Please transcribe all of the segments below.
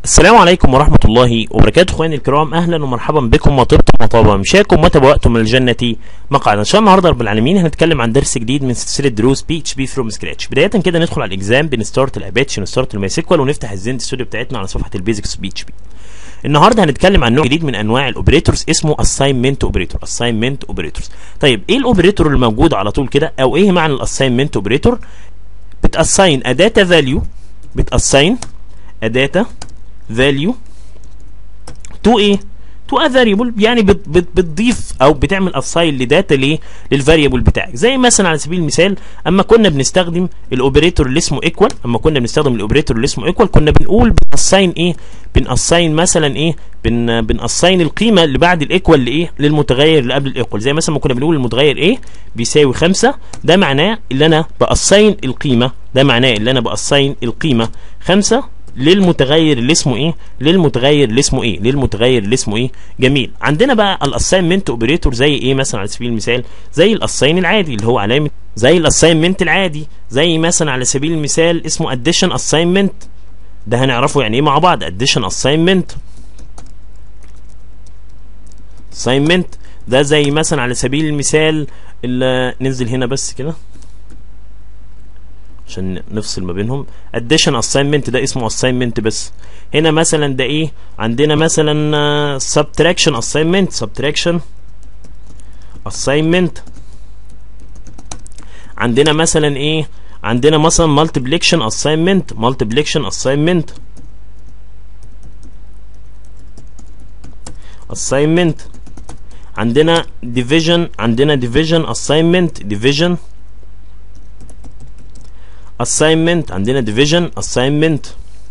السلام عليكم ورحمة الله وبركاته اخواني الكرام اهلا ومرحبا بكم وطبتم وطاب مشاكم وتبوأتم من الجنة مقعدا ان شاء الله النهارده رب العالمين هنتكلم عن درس جديد من سلسلة دروس بي اتش بي فروم سكراتش بداية كده ندخل على الاكزام بنستارت الاباتش نستارت الماي سيكوال ونفتح الزند ستوديو بتاعتنا على صفحة البيزكس بي اتش بي النهارده هنتكلم عن نوع جديد من انواع الاوبريتورز اسمه اساينمنت اوبريتور اساينمنت اوبريتورز طيب ايه الاوبريتور الموجود على طول كده او ايه معنى الاساينمنت اوبريتور بتاساين اداتا فاليو بتاساين اداتا فاليو تو ايه تو ا فاريبل يعني بت بت بتضيف او بتعمل اساين لداتا ليه للفاريبل بتاعك زي مثلا على سبيل المثال اما كنا بنستخدم الاوبريتور اللي اسمه ايكوال اما كنا بنستخدم الاوبريتور اللي اسمه ايكوال كنا بنقول بناساين ايه بناساين مثلا ايه بن بناساين القيمه اللي بعد الايكوال لايه للمتغير اللي قبل الايكوال زي مثلا ما كنا بنقول المتغير ايه بيساوي 5 ده معناه اللي انا باساين القيمه ده معناه اللي انا باساين القيمه 5 للمتغير اللي اسمه ايه للمتغير اللي اسمه ايه للمتغير اللي اسمه ايه جميل عندنا بقى الاساينمنت اوبريتور زي ايه مثلا على سبيل المثال زي الاساين العادي اللي هو علامه زي الاساينمنت العادي زي مثلا على سبيل المثال اسمه اديشن اساينمنت ده هنعرفه يعني ايه مع بعض اديشن اساينمنت اساينمنت ده زي مثلا على سبيل المثال اللي ننزل هنا بس كده عشان نفصل ما بينهم addition assignment ده اسمه assignment بس هنا مثلا ده ايه عندنا مثلا subtraction assignment subtraction assignment عندنا مثلا ايه عندنا مثلا multiplication assignment multiplication assignment assignment عندنا division عندنا division assignment division assignment عندنا division assignment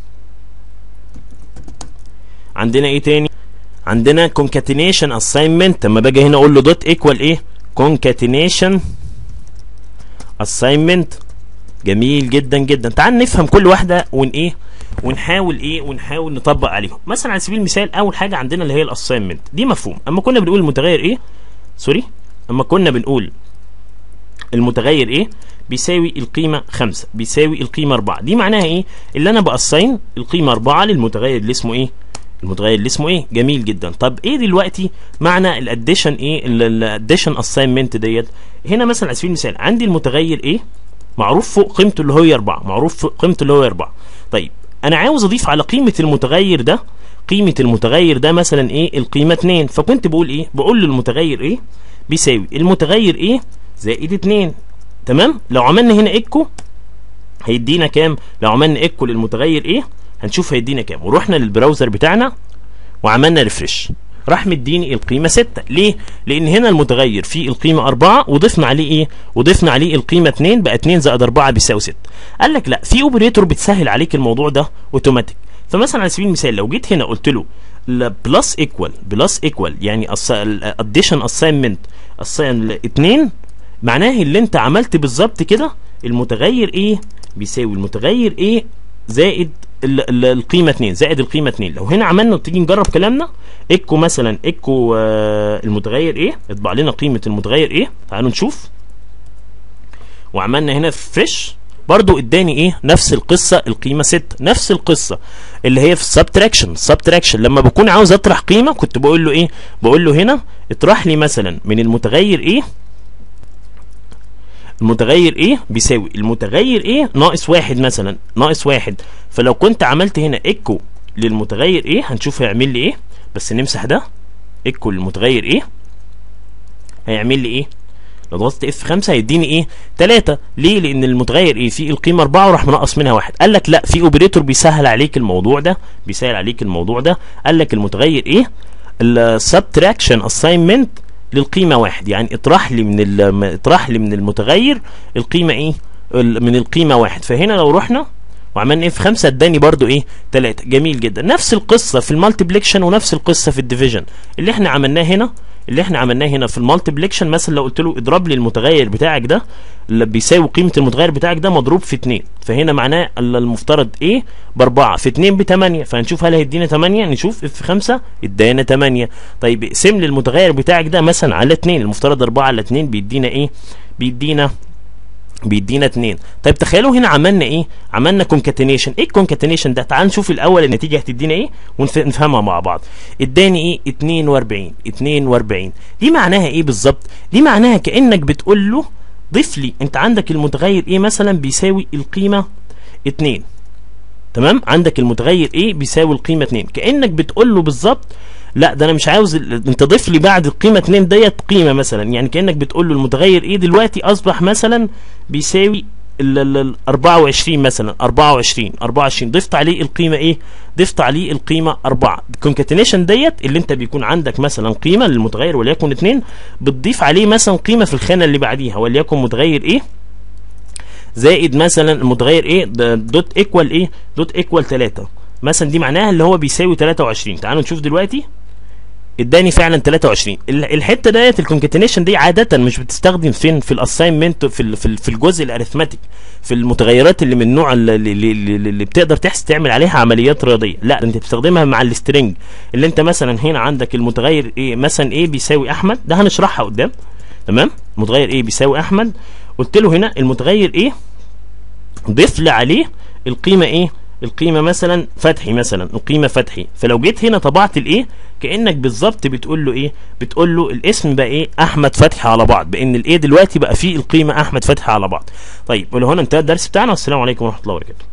عندنا ايه تاني عندنا concatenation assignment لما باجي هنا اقول له دوت ايكوال ايه concatenation assignment جميل جدا جدا تعال نفهم كل واحده ون ايه ونحاول ايه ونحاول نطبق عليهم مثلا على سبيل المثال اول حاجه عندنا اللي هي الاساينمنت دي مفهوم اما كنا بنقول المتغير ايه سوري اما كنا بنقول المتغير ايه بيساوي القيمة خمسة بيساوي القيمة أربعة دي معناها ايه اللي انا بأساين القيمة أربعة للمتغير اللي اسمه ايه المتغير اللي اسمه ايه جميل جدا طب ايه دلوقتي معنى الاديشن ايه الاديشن اساينمنت ديت هنا مثلا على سبيل المثال عندي المتغير ايه معروف فوق قيمته اللي هو أربعة معروف فوق قيمته اللي هو أربعة طيب انا عاوز اضيف على قيمة المتغير ده قيمة المتغير ده مثلا ايه القيمة 2 فكنت بقول ايه بقول للمتغير ايه بيساوي المتغير ايه زائد 2 تمام لو عملنا هنا ايكو هيدينا كام لو عملنا ايكو للمتغير ايه هنشوف هيدينا كام ورحنا للبراوزر بتاعنا وعملنا ريفرش راح مديني القيمه 6 ليه لان هنا المتغير فيه القيمه 4 وضفنا عليه ايه وضفنا عليه القيمه 2 بقى 2 زائد 4 بيساوي 6 قال لك لا في اوبريتور بتسهل عليك الموضوع ده اوتوماتيك فمثلا على سبيل المثال لو جيت هنا قلت له بلس ايكوال بلس ايكوال يعني اديشن اساينمنت اساين 2 معناه اللي انت عملت بالظبط كده المتغير ايه بيساوي المتغير ايه زائد ال ال القيمه 2 زائد القيمه 2 لو هنا عملنا تيجي نجرب كلامنا ايكو مثلا ايكو آه المتغير ايه اطبع لنا قيمه المتغير ايه تعالوا نشوف وعملنا هنا فريش برضو اداني ايه نفس القصه القيمه 6 نفس القصه اللي هي في السبتراكشن السبتراكشن لما بكون عاوز اطرح قيمه كنت بقول له ايه بقول له هنا اطرح لي مثلا من المتغير ايه المتغير ايه بيساوي المتغير ايه ناقص واحد مثلا ناقص واحد فلو كنت عملت هنا ايكو للمتغير ايه هنشوف هيعمل لي ايه بس نمسح ده ايكو للمتغير ايه هيعمل لي ايه لو ضغطت اف 5 هيديني ايه 3 ليه لان المتغير ايه فيه القيمه 4 وراح منقص منها واحد قال لك لا في اوبريتور بيسهل عليك الموضوع ده بيسهل عليك الموضوع ده قال لك المتغير ايه السبتراكشن اساينمنت للقيمة واحد يعني اطرح لي من اطرح لي من المتغير القيمة ايه من القيمة واحد فهنا لو رحنا وعملنا ايه في خمسة اداني برضو ايه تلاتة جميل جدا نفس القصة في المالتيبليكشن ونفس القصة في الديفيجن اللي احنا عملناه هنا اللي احنا عملناه هنا في المالتيبليكشن مثلا لو قلت له اضرب لي المتغير بتاعك ده اللي بيساوي قيمه المتغير بتاعك ده مضروب في 2 فهنا معناه المفترض ايه ب 4 في 2 ب 8 فهنشوف هل هيدينا 8 نشوف اف 5 ادانا 8 طيب اقسم لي المتغير بتاعك ده مثلا على 2 المفترض 4 على 2 بيدينا ايه بيدينا بيدينا 2 طيب تخيلوا هنا عملنا ايه عملنا كونكاتينيشن ايه الكونكاتينيشن ده تعال نشوف الاول النتيجه هتدينا ايه ونفهمها مع بعض اداني ايه 42 42 دي معناها ايه بالظبط دي معناها كانك بتقول له ضيف لي انت عندك المتغير ايه مثلا بيساوي القيمه 2 تمام عندك المتغير ايه بيساوي القيمه 2 كانك بتقول له بالظبط لا ده انا مش عاوز ال... انت ضيف لي بعد القيمه 2 ديت قيمه مثلا يعني كانك بتقول له المتغير ايه دلوقتي اصبح مثلا بيساوي ال ال- ال 24 مثلا 24 24 ضفت عليه القيمه ايه ضفت عليه القيمه 4 الكونكاتينيشن ديت اللي انت بيكون عندك مثلا قيمه للمتغير وليكن 2 بتضيف عليه مثلا قيمه في الخانه اللي بعديها وليكن متغير ايه زائد مثلا المتغير ايه ده دوت ايكوال ايه دوت ايكوال 3 مثلا دي معناها اللي هو بيساوي 23 تعالوا نشوف دلوقتي اداني فعلا 23 ال- الحته ديت الكونكاتينيشن دي عاده مش بتستخدم فين في الاساينمنت في ال- في ال- في الجزء الاريثماتيك في المتغيرات اللي من النوع اللي, اللي, اللي, اللي بتقدر تحس تعمل عليها عمليات رياضيه لا ده انت بتستخدمها مع السترنج اللي انت مثلا هنا عندك المتغير ايه مثلا ايه بيساوي احمد ده هنشرحها قدام تمام متغير ايه بيساوي احمد قلت له هنا المتغير ايه ضيف لي عليه القيمه ايه القيمه مثلا فتحي مثلا القيمه فتحي فلو جيت هنا طبعت الايه كانك بالظبط بتقول له ايه بتقول له الاسم بقى ايه احمد فتحي على بعض بان الايه دلوقتي بقى فيه القيمه احمد فتحي على بعض طيب ولو هنا انتهى الدرس بتاعنا والسلام عليكم ورحمه الله وبركاته